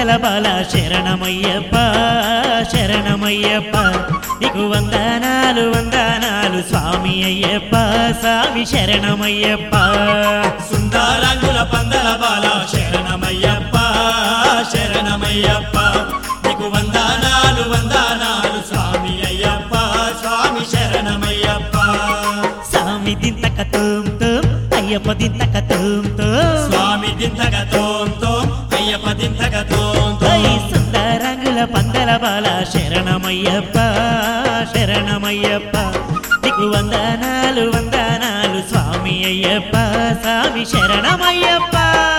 పందల బాల శరణమయ్యప్ప శరణమయ్యప్ప నీకు వందనాలు వందనాలు స్వామి అయ్యప్ప స్వామి శరణమయ్యప్ప సుందరంగుల పందల బాల శరణమయ్యప్ప శరణమయ్యప్ప నీకు వందనాలు వందనాలు స్వామి అయ్యప్ప స్వామి శరణమయ్యప్ప స్వామి దింతక తోం తోం అయ్యప్ప దింతక తోం తోం స్వామి దింతగ తోంతో అయ్యప్ప దింతగ తోంతో ఓయ్ సుందరంగుల పందల బాల శరణమయ్యప్ప శరణమయ్యప్ప నీకు వందనాలు వందనాలు స్వామి అయ్యప్ప స్వామి శరణమయ్యప్ప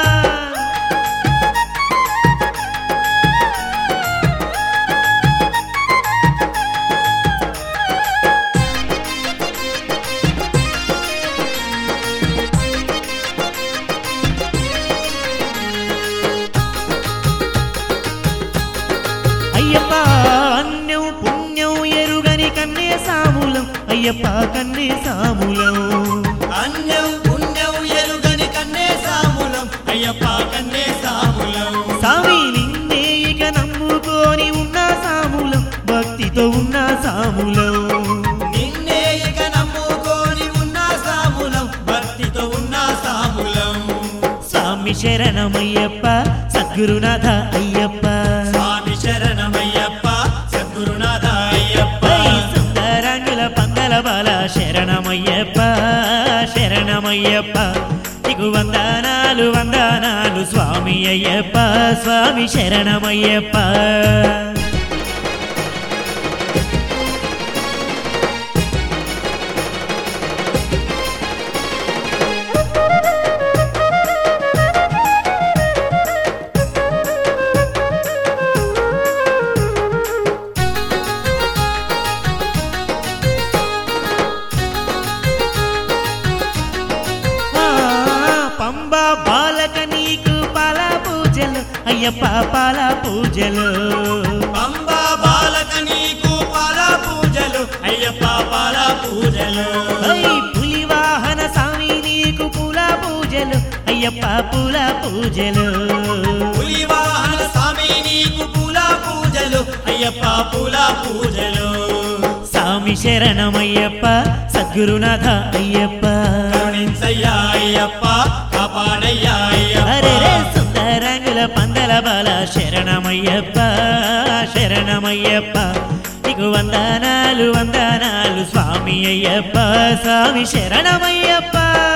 అయ్యప్ప అన్యం పుణ్యం ఎరుగని కన్నే సాములం అయ్యప్ప కన్నే సాములం అన్యం పుణ్యం ఎరుగని కన్నే సాములం అయ్యప్ప కన్నే సాములం స్వామి నిన్నే ఇక నమ్ముకొని ఉన్న సాములం భక్తితో ఉన్న సాములం నిన్నే ఇక నమ్ముకొని ఉన్న సాములం భక్తితో ఉన్న సాములం స్వామి శరణమయ్యప్ప సద్గురునాథ అయ్యప్ప స్వామి శరణమయ్యప్ప సద్గురునాథ అయ్యప్ప ఓయ్ సుందరంగుల పందల బాల శరణమయ్యప్ప శరణమయ్యప్ప నీకు వందనాలు వందనాలు స్వామి అయ్యప్ప స్వామి శరణమయ్యప్ప ఆ, పంబా బాలక నీకు పాల పూజలు అయ్యప్ప పాల పూజలు పంబా బాలక నీకు పాల పూజలు అయ్యప్ప పాల పూజలు ఓయ్ పులి వాహన స్వామి నీకు పూల పూజలు అయ్యప్ప పూల పూజలు పులి వాహన స్వామి నీకు పూల పూజలు అయ్యప్ప పూల పూజలు స్వామి శరణమయ్యప్ప సద్గురునాథ అయ్యప్ప కరుణించయ్యా అయ్యప్ప కాపాడయ్యా అయ్యప్ప అరే రే సుందరంగుల పందల బాల శరణమయ్యప్ప శరణమయ్యప్ప నీకు వందనాలు వందనాలు స్వామి అయ్యప్ప స్వామి శరణమయ్యప్ప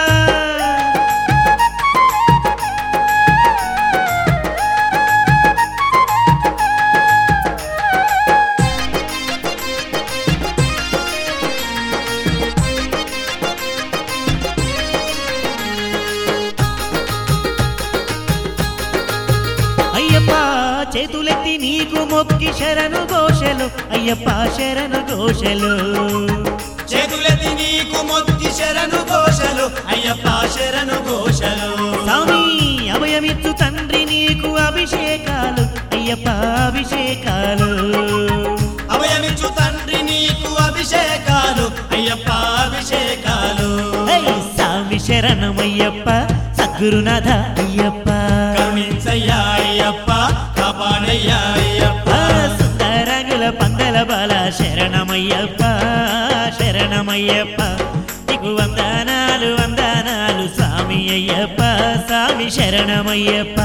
అయ్యప్ప చేతులెత్తి నీకు మొక్కి శరణు ఘోషలు అయ్యప్ప శరణు ఘోషలు చేతులెత్తి నీకు మొత్తి శరణు ఘోషలు అయ్యప్ప శరణు ఘోషలు స్వామి అభయమిత్తు తండ్రి నీకు అభిషేకాలు అయ్యప్ప అభిషేకాలు అభయమిచ్చు తండ్రి నీకు అభిషేకాలు అయ్యప్ప అభిషేకాలు హై, స్వామి శరణమయ్యప్ప సద్గురునాథ అయ్యప్ప కరుణించయ్యా అయ్యప్ప కాపాడయ్యా అయ్యప్ప ఆ, సుందరంగుల పందల బాల శరణమయ్యప్ప శరణమయ్యప్ప నీకు వందనాలు వందనాలు స్వామి అయ్యప్ప స్వామి శరణమయ్యప్ప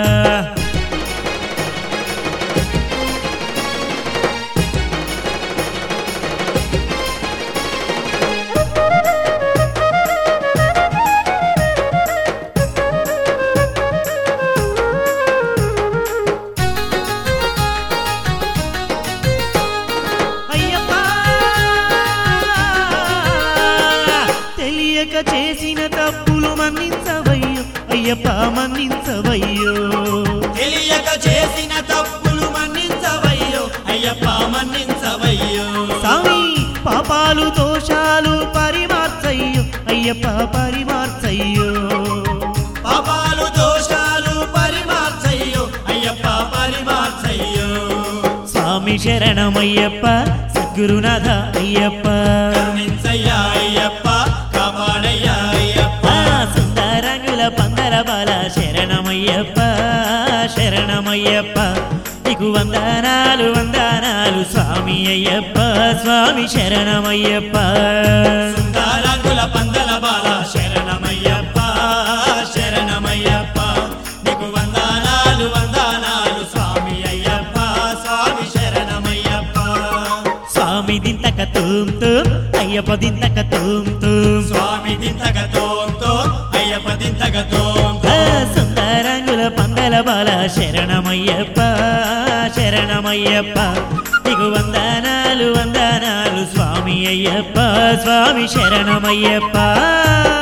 అయ్యప్ప తెలియక చేసిన తప్పులు మన్నించవయ్యో అయ్యప్ప మన్నించవయ్యో తెలియక చేసిన తప్పులు మన్నించవయ్యో అయ్యప్ప మన్నించవయ్యో స్వామి పాపాలు దోషాలు పరిమార్చయ్యో అయ్యప్ప పరిమార్చయ్యో పాపాలు దోషాలు పరిమార్చయ్యో అయ్యప్ప పరిమార్చయ్యో స్వామి శరణమయ్యప్ప సద్గురునాథ అయ్యప్ప కరుణించయ్యా అయ్యప్ప కాపాడయ్యా అయ్యప్ప ఆ, సుందరంగుల పందల బాల శరణమయ్యప్ప శరణమయ్యప్ప శరణమయ్యప్ప నీకు వందనాలు వందనాలు స్వామి అయ్యప్ప స్వామి శరణమయ్యప్ప సుందరంగుల పందల బాల శరణమయ్యప్ప శరణమయ్యప్ప నీకు వందనాలు వందనాలు స్వామి అయ్యప్ప స్వామి శరణమయ్యప్ప స్వామి దింతక తూమ్ తూమ్ అయ్యప్ప దింతక తూమ్ తూమ్ స్వామి దింతగ తోం తోం అయ్యప్ప దింతగ తోం ఆ, సుందరంగుల పందల బాల శరణమయ్యప్ప శరణమయ్యప్ప నీకు వందనాలు వందనాలు స్వామి అయ్యప్ప స్వామి శరణమయ్యప్ప